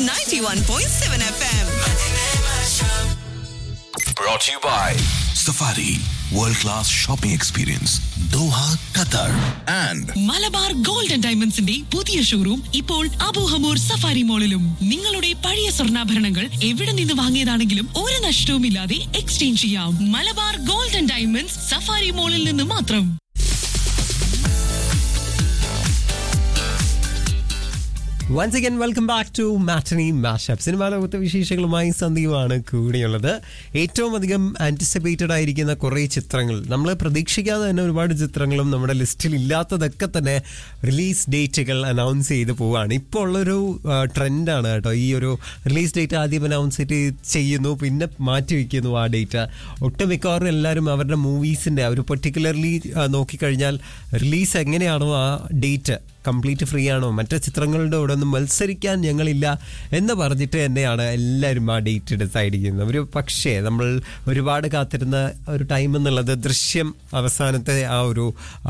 91.7 FM. Brought to you by Safari World Class Shopping Experience Doha, Qatar and Malabar gold and ഡയമണ്ട്സിന്റെ പുതിയ showroom ഇപ്പോൾ Abu Hamour safari മോളിലും നിങ്ങളുടെ പഴയ സ്വർണ്ണാഭരണങ്ങൾ എവിടെ നിന്ന് വാങ്ങിയതാണെങ്കിലും ഒരു നഷ്ടവുമില്ലാതെ എക്സ്ചേഞ്ച് ചെയ്യാം Malabar gold and diamonds Safari മോളിൽ നിന്ന് മാത്രം once again welcome back to matinee mashup cinema ലോകത്തെ വിശേഷങ്ങളുമായി സന്ദീപാണ് കൂടിയുള്ളത് ഏറ്റവും അധികം ആന്റിസിപ്പേറ്റഡ് ആയിരിക്കുന്ന കുറേ ചിത്രങ്ങൾ നമ്മൾ പ്രതീക്ഷിക്കാതെ തന്നെ ഒരുപാട് ചിത്രങ്ങളും നമ്മുടെ ലിസ്റ്റിൽ ഇല്ലാത്തതൊക്കെ തന്നെ റിലീസ് ഡേറ്റുകൾ അനൗൺസ് ചെയ്ത് പോവുകയാണ് ഇപ്പോൾ ഉള്ളൊരു ട്രെൻഡാണ് കേട്ടോ ഈ ഒരു റിലീസ് ഡേറ്റ് ആദ്യം അനൗൺസ് ചെയ്യുന്നു പിന്നെ മാറ്റി വയ്ക്കുന്നു ആ ഡേറ്റ് ഒട്ടുമിക്കവാറും എല്ലാവരും അവരുടെ മൂവീസിൻ്റെ ഒരു പെർട്ടിക്കുലർലി നോക്കിക്കഴിഞ്ഞാൽ റിലീസ് എങ്ങനെയാണോ ആ ഡേറ്റ് കംപ്ലീറ്റ് ഫ്രീ ആണോ മറ്റു ചിത്രങ്ങളുടെ കൂടെ ഒന്നും മത്സരിക്കാൻ ഞങ്ങളില്ല എന്ന് പറഞ്ഞിട്ട് തന്നെയാണ് എല്ലാവരും ആ ഡേറ്റ് ഡിസൈഡ് ചെയ്യുന്നത് ഒരു പക്ഷേ നമ്മൾ ഒരുപാട് കാത്തിരുന്ന ഒരു ടൈം എന്നുള്ളത് ദൃശ്യം അവസാനത്തെ ആ ഒരു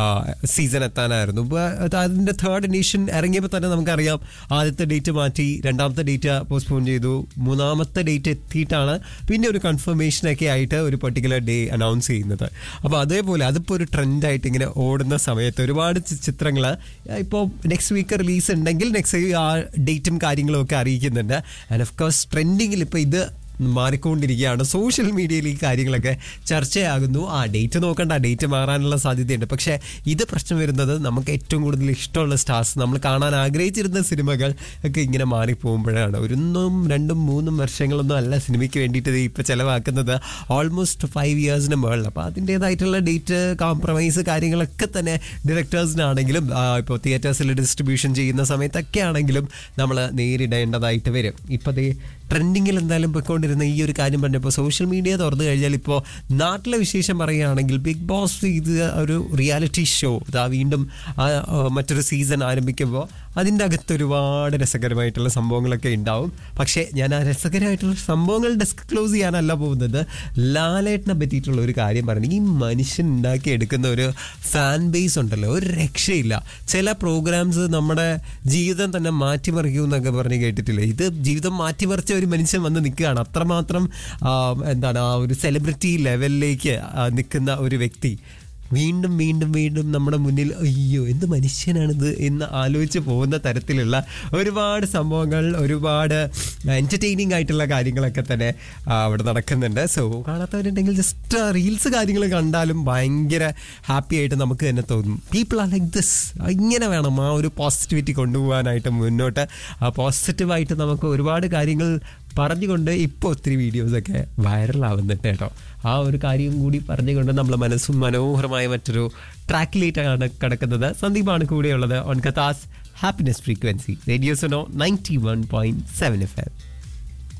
സീസൺ എത്താനായിരുന്നു ഇപ്പോൾ അത് അതിൻ്റെ തേർഡ് എഡീഷൻ ഇറങ്ങിയപ്പോൾ തന്നെ നമുക്കറിയാം ആദ്യത്തെ ഡേറ്റ് മാറ്റി രണ്ടാമത്തെ ഡേറ്റ് പോസ്റ്റ്പോൺ ചെയ്തു മൂന്നാമത്തെ ഡേറ്റ് എത്തിയിട്ടാണ് പിന്നെ ഒരു കൺഫർമേഷനൊക്കെ ആയിട്ട് ഒരു പെർട്ടിക്കുലർ ഡേ അനൗൺസ് ചെയ്യുന്നത് അപ്പോൾ അതേപോലെ അതിപ്പോൾ ഒരു ട്രെൻഡായിട്ട് ഇങ്ങനെ ഓടുന്ന സമയത്ത് ഒരുപാട് ചിത്രങ്ങൾ ഇപ്പോൾ നെക്സ്റ്റ് വീക്ക് റിലീസ് ഉണ്ടെങ്കിൽ നെക്സ്റ്റ് ആ ഡേറ്റും കാര്യങ്ങളും ഒക്കെ അറിയിക്കുന്നുണ്ട് ആൻഡ് ഓഫ് കോഴ്സ് ട്രെൻഡിങ്ങിൽ ഇപ്പോൾ ഇത് മാറിക്കൊണ്ടിരിക്കുകയാണ് സോഷ്യൽ മീഡിയയിൽ ഈ കാര്യങ്ങളൊക്കെ ചർച്ചയാകുന്നു ആ ഡേറ്റ് നോക്കണ്ട ആ ഡേറ്റ് മാറാനുള്ള സാധ്യതയുണ്ട് പക്ഷേ ഇത് പ്രശ്നം വരുന്നത് നമുക്ക് ഏറ്റവും കൂടുതൽ ഇഷ്ടമുള്ള സ്റ്റാർസ് നമ്മൾ കാണാൻ ആഗ്രഹിച്ചിരുന്ന സിനിമകൾ ഒക്കെ ഇങ്ങനെ മാറിപ്പോകുമ്പോഴാണ് ഒരൊന്നും രണ്ടും മൂന്നും വർഷങ്ങളൊന്നും അല്ല സിനിമയ്ക്ക് വേണ്ടിയിട്ട് ഇത് ഇപ്പോൾ ചിലവാക്കുന്നത് ഓൾമോസ്റ്റ് ഫൈവ് ഇയേഴ്സിന് മുകളിൽ അപ്പോൾ അതിൻ്റേതായിട്ടുള്ള ഡേറ്റ് കോംപ്രമൈസ് കാര്യങ്ങളൊക്കെ തന്നെ ഡയറക്ടേഴ്സിനാണെങ്കിലും ഇപ്പോൾ തിയേറ്റേഴ്സിൽ ഡിസ്ട്രിബ്യൂഷൻ ചെയ്യുന്ന സമയത്തൊക്കെ ആണെങ്കിലും നമ്മൾ നേരിടേണ്ടതായിട്ട് വരും ഇപ്പോൾ അതേ ട്രെൻഡിങ്ങിൽ എന്തായാലും പോയിക്കൊണ്ടിരുന്ന ഈ ഒരു കാര്യം പറഞ്ഞപ്പോൾ സോഷ്യൽ മീഡിയ തുറന്നു കഴിഞ്ഞാൽ ഇപ്പോൾ നാട്ടിലെ വിശേഷം പറയുകയാണെങ്കിൽ ബിഗ് ബോസ് ഇത് ഒരു റിയാലിറ്റി ഷോ ഇതാ വീണ്ടും ആ, ആ, മറ്റൊരു സീസൺ ആരംഭിക്കുമ്പോൾ അതിൻ്റെ അകത്ത് ഒരുപാട് രസകരമായിട്ടുള്ള സംഭവങ്ങളൊക്കെ ഉണ്ടാവും പക്ഷേ ഞാൻ ആ രസകരമായിട്ടുള്ള സംഭവങ്ങൾ ഡിസ്ക്ലോസ് ചെയ്യാനല്ല പോകുന്നത് ലാലേട്ടനെ പറ്റിയിട്ടുള്ള ഒരു കാര്യം പറഞ്ഞു ഈ മനുഷ്യൻ ഉണ്ടാക്കി എടുക്കുന്ന ഒരു ഫാൻ ബേസ് ഉണ്ടല്ലോ ഒരു രക്ഷയില്ല ചില പ്രോഗ്രാംസ് നമ്മുടെ ജീവിതം തന്നെ മാറ്റിമറിക്കൂ എന്നൊക്കെ പറഞ്ഞ് കേട്ടിട്ടില്ലേ ഇത് ജീവിതം മാറ്റിമറിച്ച ഒരു മനുഷ്യൻ വന്ന് നിൽക്കുകയാണ് അത്രമാത്രം ആ, എന്താണ് ആ ഒരു സെലിബ്രിറ്റി ലെവലിലേക്ക് ആ, നിൽക്കുന്ന ഒരു വ്യക്തി വീണ്ടും വീണ്ടും വീണ്ടും നമ്മുടെ മുന്നിൽ അയ്യോ എന്ത് മനുഷ്യനാണിത് എന്ന് ആലോചിച്ച് പോകുന്ന തരത്തിലുള്ള ഒരുപാട് സംഭവങ്ങൾ ഒരുപാട് എൻ്റർടൈനിങ് ആയിട്ടുള്ള കാര്യങ്ങളൊക്കെ തന്നെ ആ, അവിടെ നടക്കുന്നുണ്ട് സോ കാണാത്തവരുണ്ടെങ്കിൽ ജസ്റ്റ് റീൽസ് കാര്യങ്ങൾ കണ്ടാലും ഭയങ്കര ഹാപ്പി ആയിട്ട് നമുക്ക് തന്നെ തോന്നും പീപ്പിൾ ആർ ലൈക്ക് ദിസ് ഇങ്ങനെ വേണം ആ ഒരു പോസിറ്റിവിറ്റി കൊണ്ടുപോകാനായിട്ട് മുന്നോട്ട് ആ പോസിറ്റീവായിട്ട് നമുക്ക് ഒരുപാട് കാര്യങ്ങൾ പറഞ്ഞുകൊണ്ട് ഇപ്പോൾ ഒത്തിരി വീഡിയോസൊക്കെ വൈറലാവുന്നുണ്ട് കേട്ടോ ആ ഒരു കാര്യം കൂടി പറഞ്ഞുകൊണ്ട് നമ്മളെ മനസ്സും മനോഹരമായ മറ്റൊരു ട്രാക്കിലേറ്റാണ് കിടക്കുന്നത് സന്ദീപാണ് കൂടെയുള്ളത് ഓൺ കഥാസ് ഹാപ്പിനെസ് ഫ്രീക്വൻസി റേഡിയോസനോ ninety one point seven F M